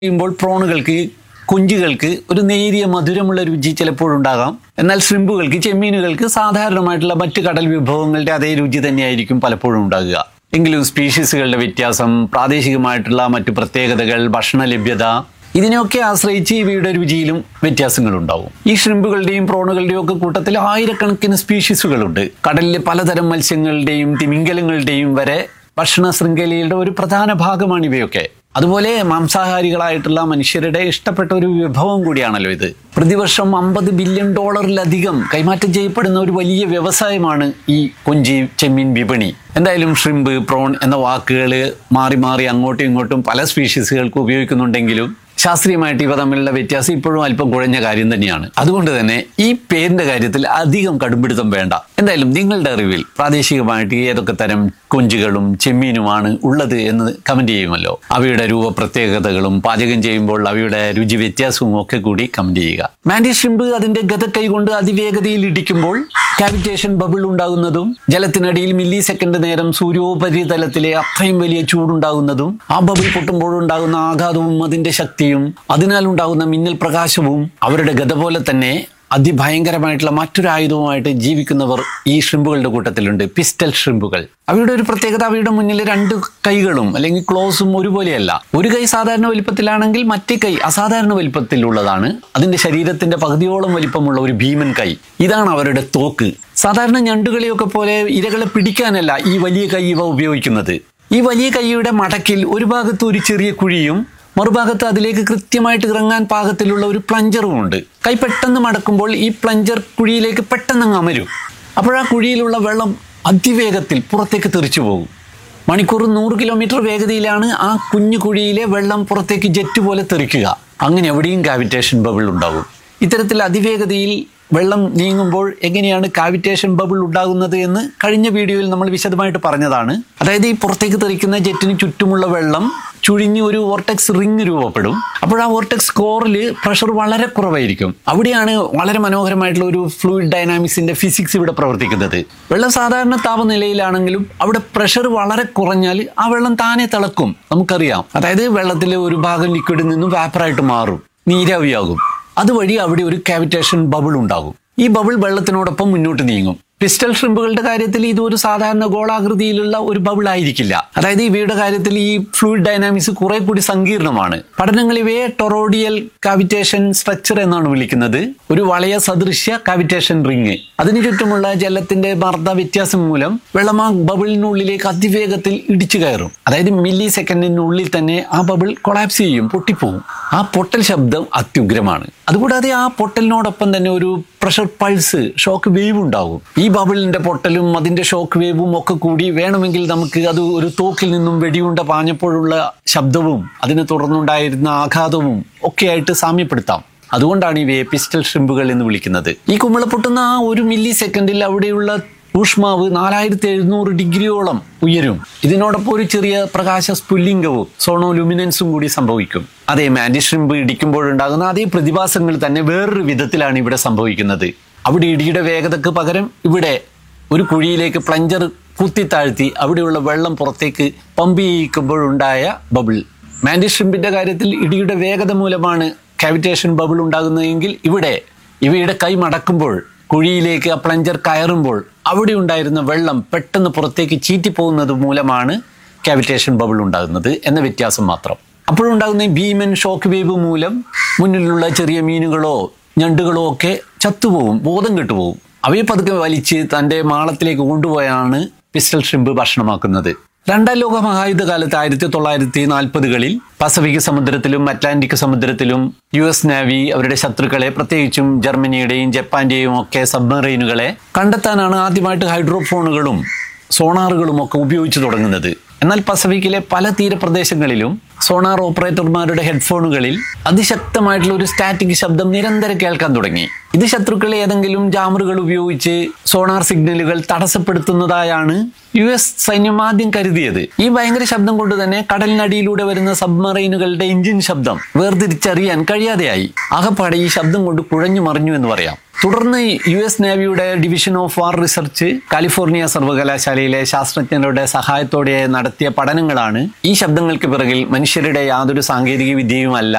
ചെയ്യുമ്പോൾ പ്രോണുകൾക്ക് കൊഞ്ചുകൾക്ക് ഒരു നേരിയ മധുരമുള്ള രുചി ചിലപ്പോഴുണ്ടാകാം എന്നാൽ ശ്രിമ്പുകൾക്ക് ചെമ്മീനുകൾക്ക് സാധാരണമായിട്ടുള്ള മറ്റ് കടൽ വിഭവങ്ങളുടെ അതേ രുചി തന്നെയായിരിക്കും പലപ്പോഴും ഉണ്ടാകുക എങ്കിലും സ്പീഷീസുകളുടെ വ്യത്യാസം പ്രാദേശികമായിട്ടുള്ള മറ്റു പ്രത്യേകതകൾ ഭക്ഷണ ലഭ്യത ഇതിനെയൊക്കെ ആശ്രയിച്ച് ഇവയുടെ രുചിയിലും വ്യത്യാസങ്ങൾ ഉണ്ടാവും ഈ ഷ്രിമ്പുകളുടെയും പ്രോണുകളുടെയും ഒക്കെ കൂട്ടത്തിൽ ആയിരക്കണക്കിന് സ്പീഷീസുകളുണ്ട് കടലിലെ പലതരം മത്സ്യങ്ങളുടെയും തിമിംഗലങ്ങളുടെയും വരെ ഭക്ഷണ ശൃംഖലയുടെ ഒരു പ്രധാന ഭാഗമാണ് ഇവയൊക്കെ അതുപോലെ മാംസാഹാരികളായിട്ടുള്ള മനുഷ്യരുടെ ഇഷ്ടപ്പെട്ട ഒരു വിഭവം കൂടിയാണല്ലോ ഇത് പ്രതിവർഷം അമ്പത് ബില്യൺ ഡോളറിലധികം കൈമാറ്റം ചെയ്യപ്പെടുന്ന ഒരു വലിയ വ്യവസായമാണ് ഈ കൊഞ്ചി ചെമ്മീൻ വിപണി എന്തായാലും ഷ്രിമ്പ് പ്രോൺ എന്ന വാക്കുകൾ മാറി മാറി അങ്ങോട്ടും ഇങ്ങോട്ടും പല സ്പീഷീസുകൾക്ക് ഉപയോഗിക്കുന്നുണ്ടെങ്കിലും ശാസ്ത്രീയമായിട്ട് ഇവ തമ്മിലുള്ള വ്യത്യാസം ഇപ്പോഴും അല്പം കുഴഞ്ഞ കാര്യം തന്നെയാണ് അതുകൊണ്ട് തന്നെ ഈ പേരിന്റെ കാര്യത്തിൽ അധികം കടുംപിടുത്തം വേണ്ട എന്തായാലും നിങ്ങളുടെ അറിവിൽ പ്രാദേശികമായിട്ട് ഏതൊക്കെ തരം കൊഞ്ചുകളും ചെമ്മീനുമാണ് ഉള്ളത് എന്ന് കമന്റ് ചെയ്യുമല്ലോ അവയുടെ രൂപ പ്രത്യേകതകളും പാചകം ചെയ്യുമ്പോൾ അവയുടെ രുചി വ്യത്യാസവും ഒക്കെ കൂടി കമന്റ് ചെയ്യുക മാൻഡി ഷ്രിമ്പ് അതിന്റെ ഗതക്കൈ കൊണ്ട് അതിവേഗതയിൽ ഇടിക്കുമ്പോൾ കാവിറ്റേഷൻ ബബിൾ ഉണ്ടാകുന്നതും ജലത്തിനടിയിൽ മില്ലി സെക്കൻഡ് നേരം സൂര്യോപരിതലത്തിലെ അത്രയും വലിയ ചൂടുണ്ടാകുന്നതും ആ ബബിൾ പൊട്ടുമ്പോഴുണ്ടാകുന്ന ആഘാതവും അതിന്റെ ശക്തിയും അതിനാൽ ഉണ്ടാകുന്ന മിന്നൽ പ്രകാശവും അവരുടെ ഗത പോലെ തന്നെ അതിഭയങ്കരമായിട്ടുള്ള മറ്റൊരു ആയുധവുമായിട്ട് ജീവിക്കുന്നവർ ഈ ഷ്രിമ്പുകളുടെ കൂട്ടത്തിലുണ്ട് പിസ്റ്റൽ ഷ്രിമ്പുകൾ അവയുടെ ഒരു പ്രത്യേകത അവയുടെ മുന്നിൽ രണ്ട് കൈകളും അല്ലെങ്കിൽ ക്ലോസും ഒരുപോലെയല്ല ഒരു കൈ സാധാരണ വലിപ്പത്തിലാണെങ്കിൽ മറ്റേ കൈ അസാധാരണ വലിപ്പത്തിലുള്ളതാണ് അതിന്റെ ശരീരത്തിന്റെ പകുതിയോളം വലിപ്പമുള്ള ഒരു ഭീമൻ കൈ ഇതാണ് അവരുടെ തോക്ക് സാധാരണ ഞണ്ടുകളെയൊക്കെ പോലെ ഇരകളെ പിടിക്കാനല്ല ഈ വലിയ കൈ ഇവ ഉപയോഗിക്കുന്നത് ഈ വലിയ കൈയുടെ മടക്കിൽ ഒരു ഭാഗത്ത് ഒരു ചെറിയ കുഴിയും മറുഭാഗത്ത് അതിലേക്ക് കൃത്യമായിട്ട് ഇറങ്ങാൻ പാകത്തിലുള്ള ഒരു പ്ലഞ്ചറും ഉണ്ട് കൈ പെട്ടെന്ന് മടക്കുമ്പോൾ ഈ പ്ലഞ്ചർ കുഴിയിലേക്ക് പെട്ടെന്ന് അങ്ങ് അമരും അപ്പോൾ ആ കുഴിയിലുള്ള വെള്ളം അതിവേഗത്തിൽ പുറത്തേക്ക് തെറിച്ചു പോകും മണിക്കൂർ നൂറ് കിലോമീറ്റർ വേഗതയിലാണ് ആ കുഞ്ഞു കുഴിയിലെ വെള്ളം പുറത്തേക്ക് ജെറ്റ് പോലെ തെറിക്കുക അങ്ങനെ എവിടെയും കാവിറ്റേഷൻ ബബിൾ ഉണ്ടാകും ഇത്തരത്തിൽ അതിവേഗതയിൽ വെള്ളം നീങ്ങുമ്പോൾ എങ്ങനെയാണ് കാവിറ്റേഷൻ ബബിൾ ഉണ്ടാകുന്നത് എന്ന് കഴിഞ്ഞ വീഡിയോയിൽ നമ്മൾ വിശദമായിട്ട് പറഞ്ഞതാണ് അതായത് ഈ പുറത്തേക്ക് തെറിക്കുന്ന ജെറ്റിന് ചുറ്റുമുള്ള വെള്ളം ചുഴിഞ്ഞ് ഒരു വോർട്ടെക്സ് റിങ് രൂപപ്പെടും അപ്പോൾ ആ വോർട്ടെക്സ് കോറിൽ പ്രഷർ വളരെ കുറവായിരിക്കും അവിടെയാണ് വളരെ മനോഹരമായിട്ടുള്ള ഒരു ഫ്ലൂയിഡ് ഡൈനാമിക്സിന്റെ ഫിസിക്സ് ഇവിടെ പ്രവർത്തിക്കുന്നത് വെള്ളം സാധാരണ താപനിലയിലാണെങ്കിലും അവിടെ പ്രഷർ വളരെ കുറഞ്ഞാൽ ആ വെള്ളം താനെ തിളക്കും നമുക്കറിയാം അതായത് വെള്ളത്തിലെ ഒരു ഭാഗം ലിക്വിഡിൽ നിന്നും വാപ്പറായിട്ട് മാറും നീരാവിയാകും അതുവഴി അവിടെ ഒരു കാവിറ്റേഷൻ ബബിൾ ഉണ്ടാകും ഈ ബബിൾ വെള്ളത്തിനോടൊപ്പം മുന്നോട്ട് നീങ്ങും പിസ്റ്റൽ ഷ്രിമ്പുകളുടെ കാര്യത്തിൽ ഇത് ഒരു സാധാരണ ഗോളാകൃതിയിലുള്ള ഒരു ബബിൾ ആയിരിക്കില്ല അതായത് ഇവയുടെ കാര്യത്തിൽ ഈ ഫ്ലൂയിഡ് ഡൈനാമിക്സ് കുറെ കൂടി സങ്കീർണമാണ് പഠനങ്ങൾ ഇവയെ ടൊറോഡിയൽ കാവിറ്റേഷൻ സ്ട്രക്ചർ എന്നാണ് വിളിക്കുന്നത് ഒരു വളയ സദൃശ്യ കാവിറ്റേഷൻ റിങ് അതിനു ചുറ്റുമുള്ള ജലത്തിന്റെ മർദ്ദ വ്യത്യാസം മൂലം വെള്ളം ആ ബബിളിനുള്ളിലേക്ക് അതിവേഗത്തിൽ ഇടിച്ചു കയറും അതായത് മില്ലി സെക്കൻഡിനുള്ളിൽ തന്നെ ആ ബബിൾ കൊളാപ്സ് ചെയ്യും പൊട്ടിപ്പോവും ആ പൊട്ടൽ ശബ്ദം അത്യുഗ്രമാണ് അതുകൂടാതെ ആ പൊട്ടലിനോടൊപ്പം തന്നെ ഒരു പ്രഷർ പൾസ് ഷോക്ക് വേവ് ഉണ്ടാകും ഈ ബബിളിന്റെ പൊട്ടലും അതിന്റെ ഷോക്ക് വേവും ഒക്കെ കൂടി വേണമെങ്കിൽ നമുക്ക് അത് ഒരു തോക്കിൽ നിന്നും വെടിയുണ്ട പാഞ്ഞപ്പോഴുള്ള ശബ്ദവും അതിനെ തുടർന്നുണ്ടായിരുന്ന ആഘാതവും ഒക്കെയായിട്ട് സാമ്യപ്പെടുത്താം അതുകൊണ്ടാണ് ഇവയെ പിസ്റ്റൽ ഷ്രിമ്പുകൾ എന്ന് വിളിക്കുന്നത് ഈ കുമിള പൊട്ടുന്ന ആ ഒരു മില്ലി സെക്കൻഡിൽ അവിടെയുള്ള ഊഷ്മാവ് നാലായിരത്തി എഴുന്നൂറ് ഡിഗ്രിയോളം ഉയരും ഇതിനോടൊപ്പം ഒരു ചെറിയ പ്രകാശ സ്ഫുല്ലിംഗവും സോണോ ലുമിനൻസും കൂടി സംഭവിക്കും അതേ മാൻഡി ഷ്രിമ്പ് ഇടിക്കുമ്പോഴുണ്ടാകുന്ന അതേ പ്രതിഭാസങ്ങൾ തന്നെ വേറൊരു വിധത്തിലാണ് ഇവിടെ സംഭവിക്കുന്നത് അവിടെ ഇടിയുടെ വേഗതക്ക് പകരം ഇവിടെ ഒരു കുഴിയിലേക്ക് പ്ലഞ്ചർ കുത്തിത്താഴ്ത്തി അവിടെയുള്ള വെള്ളം പുറത്തേക്ക് പമ്പ് ചെയ്യിക്കുമ്പോഴുണ്ടായ ബബിൾ മാൻഡി ഷ്രിമ്പിന്റെ കാര്യത്തിൽ ഇടിയുടെ വേഗത മൂലമാണ് കാവിറ്റേഷൻ ബബിൾ ഉണ്ടാകുന്നതെങ്കിൽ ഇവിടെ ഇവയുടെ കൈ മടക്കുമ്പോൾ കുഴിയിലേക്ക് ആ പ്ലഞ്ചർ കയറുമ്പോൾ അവിടെ ഉണ്ടായിരുന്ന വെള്ളം പെട്ടെന്ന് പുറത്തേക്ക് ചീറ്റിപ്പോകുന്നത് മൂലമാണ് കാവിറ്റേഷൻ ബബിൾ ഉണ്ടാകുന്നത് എന്ന വ്യത്യാസം മാത്രം അപ്പോഴുണ്ടാകുന്ന ഈ ഭീമൻ ഷോക്ക് വേവ് മൂലം മുന്നിലുള്ള ചെറിയ മീനുകളോ ഞണ്ടുകളോ ഒക്കെ ചത്തുപോകും ബോധം കെട്ടുപോകും അവയെ പതുക്കെ വലിച്ച് തന്റെ മാളത്തിലേക്ക് കൊണ്ടുപോയാണ് പിസ്റ്റൽ ഷ്രിമ്പ് ഭക്ഷണമാക്കുന്നത് രണ്ടാം ലോക മഹായുദ്ധ കാലത്ത് ആയിരത്തി തൊള്ളായിരത്തി നാൽപ്പതുകളിൽ പസഫിക് സമുദ്രത്തിലും അറ്റ്ലാന്റിക് സമുദ്രത്തിലും യു എസ് നാവി അവരുടെ ശത്രുക്കളെ പ്രത്യേകിച്ചും ജർമ്മനിയുടെയും ജപ്പാന്റെയും ഒക്കെ സബ്മറൈനുകളെ കണ്ടെത്താനാണ് ആദ്യമായിട്ട് ഹൈഡ്രോഫോണുകളും സോണാറുകളും ഒക്കെ ഉപയോഗിച്ചു തുടങ്ങുന്നത് എന്നാൽ പസഫിക്കിലെ പല തീരപ്രദേശങ്ങളിലും സോണാർ ഓപ്പറേറ്റർമാരുടെ ഹെഡ്ഫോണുകളിൽ അതിശക്തമായിട്ടുള്ള ഒരു സ്റ്റാറ്റിക് ശബ്ദം നിരന്തരം കേൾക്കാൻ തുടങ്ങി ഇത് ശത്രുക്കളെ ഏതെങ്കിലും ജാമറുകൾ ഉപയോഗിച്ച് സോണാർ സിഗ്നലുകൾ തടസ്സപ്പെടുത്തുന്നതായാണ് യു എസ് സൈന്യം ആദ്യം കരുതിയത് ഈ ഭയങ്കര ശബ്ദം കൊണ്ട് തന്നെ കടലിനടിയിലൂടെ വരുന്ന സബ്മറൈനുകളുടെ എഞ്ചിൻ ശബ്ദം വേർതിരിച്ചറിയാൻ കഴിയാതെയായി ആകപ്പാടെ ഈ ശബ്ദം കൊണ്ട് കുഴഞ്ഞു മറിഞ്ഞു എന്ന് പറയാം തുടർന്ന് യു എസ് നേവിയുടെ division of war research California സർവകലാശാലയിലെ ശാസ്ത്രജ്ഞരുടെ സഹായത്തോടെ നടത്തിയ പഠനങ്ങളാണ് ഈ ശബ്ദങ്ങൾക്ക് പിറകിൽ മനുഷ്യരുടെ യാതൊരു സാങ്കേതിക വിദ്യയുമല്ല